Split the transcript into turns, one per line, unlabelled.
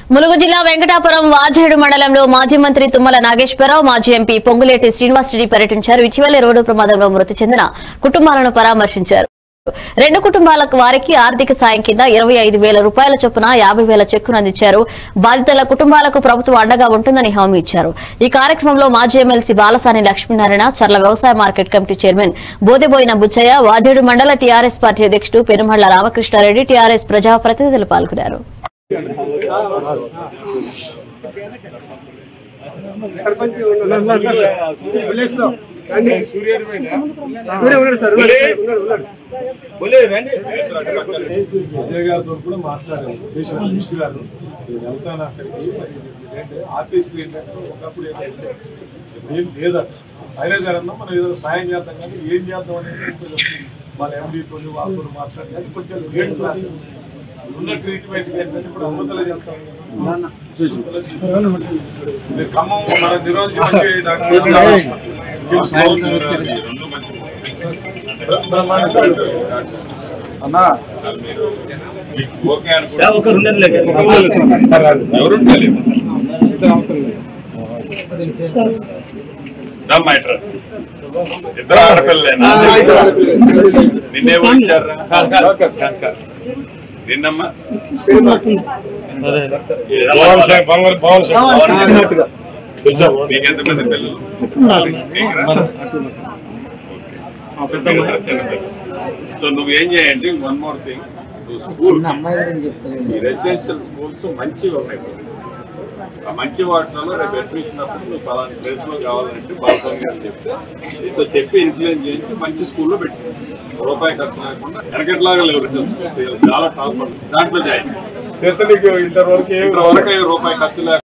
ములుగు జిల్లా వెంకటాపురం వాజేడు మండలంలో మాజీ మంత్రి తుమ్మల నాగేశ్వరరావు మాజీ ఎంపీ పొంగులేటి శ్రీనివాసరెడ్డి పర్యటించారు ఇటీవలే రోడ్డు ప్రమాదంలో మృతి చెందిన కుటుంబాలను పరామర్శించారు రెండు కుటుంబాలకు వారికి ఆర్థిక సాయం కింద ఇరవై ఐదు వేల రూపాయల చొప్పున యాభై వేల చెక్కును అందించారు బాధితుల కుటుంబాలకు ప్రభుత్వం అండగా ఉంటుందని హామీ ఇచ్చారు ఈ కార్యక్రమంలో మాజీ ఎమ్మెల్సీ బాలసాని లక్ష్మీనారాయణ చర్ల వ్యవసాయ market committee chairman Bodeboina Buchaiah Vajedu మండల టీఆర్ఎస్ పార్టీ అధ్యక్షుడు పెరుమళ్ల రామకృష్ణారెడ్డి టీఆర్ఎస్ ప్రజాప్రతినిధులు పాల్గొన్నారు
సర్పంచ్ ఉన్నాడు సార్ విలేజ్ లో రండి. సూర్య ఉన్నాడు సార్ ఉన్నాడు, ఉన్నాడు, ఉన్నాడు.
అజయ్ గారితో కూడా మాట్లాడాను చేసిన మినిస్టర్ గారు నేను వెళ్తాను అక్కడికి ఏంటంటే ఆర్టిస్టులు ఏంటంటే ఒకప్పుడు ఏంటంటే ఏం లేదా అయినా గారన్నా మనం ఏదైనా సాయం చేద్దాం కానీ ఏం చేద్దాం అనేది కొంచెం మన ఎండీతో వాళ్ళతో మాట్లాడి కొంచెం లేట్ క్లాస్ ఉన్న ట్రీట్మెంట్ ఏంటంటే ఇప్పుడు అమృతలో చేస్తాం మీరు ఖమ్మం మన నిరోజు మంచి డాక్టర్ బ్రహ్మాండ సార్
ఓకే అనుకుంటా
ఒక రెండు లేక
ఎవరు మైట్రా ఇద్దరు ఆడపిల్లేనా నిన్నే వచ్చారా నిన్నమ్మా నీకెంత మంది పిల్లలు నీకురా? ఓకే. మీరిద్దరు చిన్న పిల్లలు. సో నువ్వేం చేయండి వన్ మోర్ థింగ్ స్కూల్ ఈ రెసిడెన్షియల్ స్కూల్స్ మంచిగా ఉన్నాయి ఆ మంచి వాటిలో రేపు అడ్మిషన్ అప్పుడు నువ్వు పలానా ప్లేస్ లో కావాలంటే బాలస్వామి గారు చెప్తే నీతో చెప్పి ఇన్ఫ్లుయెన్స్ చేయించి మంచి స్కూల్లో పెట్టి రూపాయి ఖర్చు లేకుండా వెనకట్లాగా లేవు రిసెప్ట్ స్కూల్స్ చాలా టాప్ దాంట్లో జాయిన్
ఇంటర్ వరకు ఏం
ఇంటర్ వరకు రూపాయి ఖర్చు లేకుండా